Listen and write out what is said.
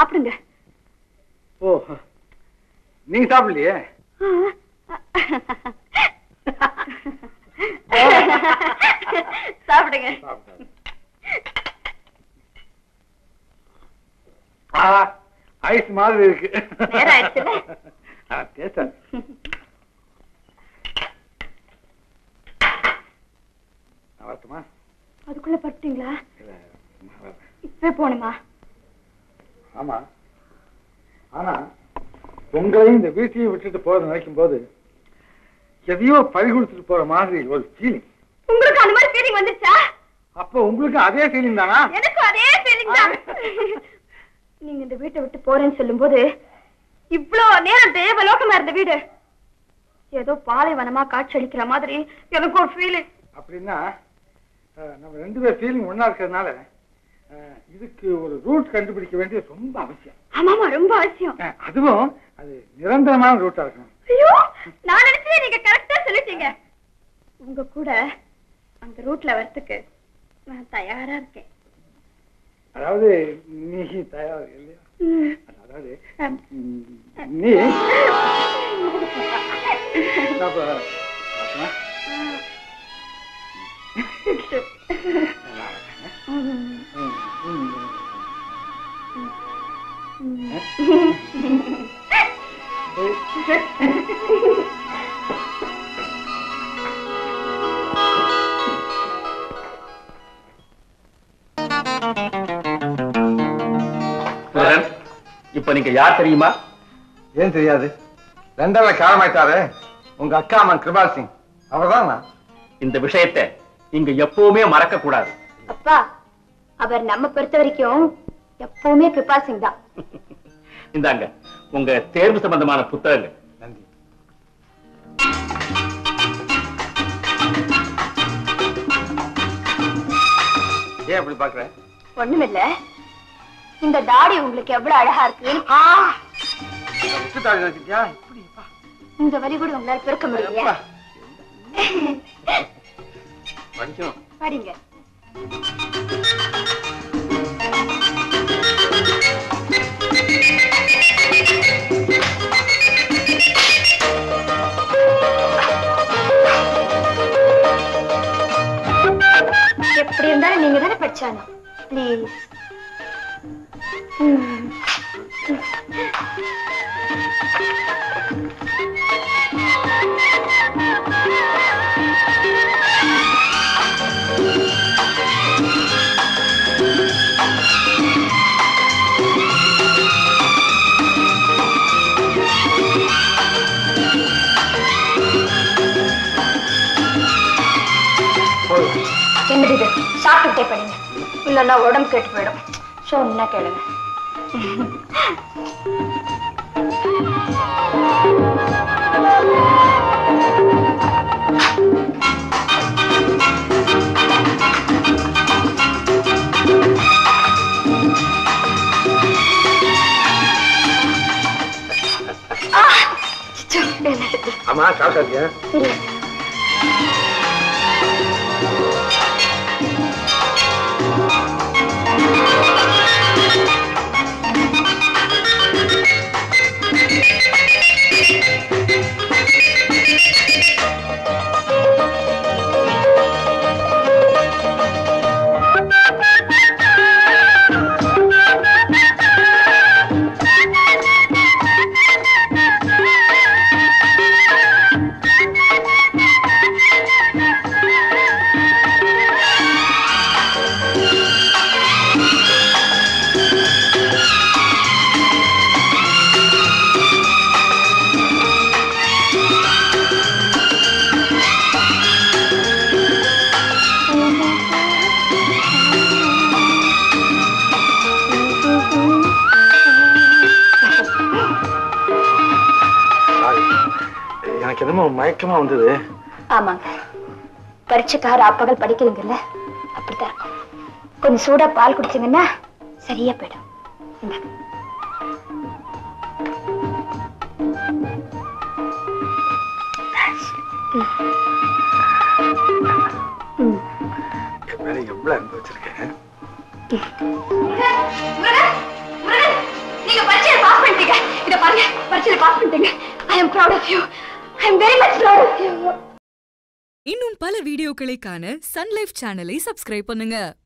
சாப்பிடுங்க ஓ நீங்க சாப்பிடலையே சாப்பிடுங்க ஐஸ் மாதிரி இருக்கு நேரம் ஆயிடுச்சுல்ல? ஆ, taste ஆ இருக்கு. நான் வரட்டுமா அதுக்குள்ள படுத்தீங்களா இல்ல, சும்மா வரேன். இப்பவே போகணுமா ஆமா ஆனா உங்களையும் இந்த வீட்டையும் விட்டுட்டு போற நினைக்கும் போது எதையோ பறி கொடுத்துட்டு போற மாதிரி ஒரு ஃபீலிங் உங்களுக்கு அந்த மாதிரி ஃபீலிங் வந்துச்சா அப்ப உங்களுக்கு அதே ஃபீலிங் தானா எனக்கும் அதே ஃபீலிங் தான் நீங்க இந்த வீட்டை விட்டு போறேன்னு சொல்லும்போது இவ்ளோ நேரம் தேவலோகமா இருந்த வீடு ஏதோ பாலைவனமா காட்சியளிக்கிற மாதிரி எனக்கு ஒரு ஃபீலிங் அப்படின்னா அஹ், நம்ம ரெண்டு பேர் ஃபீலிங் ஒண்ணா இருக்கிறதுனால அஹ், இதுக்கு ஒரு ரூட் கண்டுபிடிக்க வேண்டியது ரொம்ப அவசியம் ஆமாமா ரொம்ப அவசியம் அஹ், அதுவும் அது நிரந்தரமான ரூட்டா இருக்கணும் ஐயோ நான் நினைச்சதே நீங்க கரெக்டா சொல்லிட்டீங்க உங்க கூட அந்த ரூட்ல வரதுக்கு நான் தயாரா இருக்கேன் அதாவது நீ தயார் இல்லையா ம். அதாவது அம். ம், நீ அப்ப, வரட்டுமா? ம். ம், ம். சுதன், இப்ப நீங்க யார் தெரியுமா ஏன் தெரியாது லண்டன்ல காலமாயிட்டாரு உங்க அக்கா அம்மன் கிருபால் சிங் அவர்தான் நான் இந்த விஷயத்தை நீங்க எப்பவுமே மறக்க கூடாது அப்பா அவர் நம்ம பொறுத்த வரைக்கும் எப்பவுமே கிருபால் சிங் தான் இந்தாங்க உங்க தேர்வு சம்பந்தமான புத்தகங்கள் நன்றி ஏன் அப்படி பாக்குற ஒண்ணுமில்ல இந்த தாடி உங்களுக்கு எவ்வளவு அழகா இருக்குன்னு விட்டு தாடி நினைச்சிட்டியா இப்படி அப்பா. இந்த வலி கூட உங்களால பிறக்க முடியலையா படிக்கணும் படிங்க எப்படி இருந்தாலும் நீங்க தானே படிச்சானோ ப்ளீஸ் என்னது இது சாப்பிட்டுட்டே படிங்க இல்லைன்னா உடம்பு கெட்டு போயிடும் சொன்னா கேளுங்க ஆ, அச்சோ, என்னது? ஆமா சாப்பிட்டாதியா இல்லை. எனக்கு என்னமோ மயக்கமா வந்தது ஆமாங்க பரீட்சைக்கார அப்பகல் படிக்கலைங்கல்ல அப்படித்தான் இருக்கும் கொஞ்சம் சூடா பால் குடிச்சீங்கன்னா சரியா போயிடும் இந்தாங்க. ம். என் மேல எவ்வளவு அன்பு வச்சிருக்கேன் பரீட்சையில பாஸ் பண்ணிட்டீங்க I am proud of you I am very much proud of you இன்னும் பல வீடியோக்களை காண சன் லைஃப் சேனலை சப்ஸ்கிரைப் பண்ணுங்க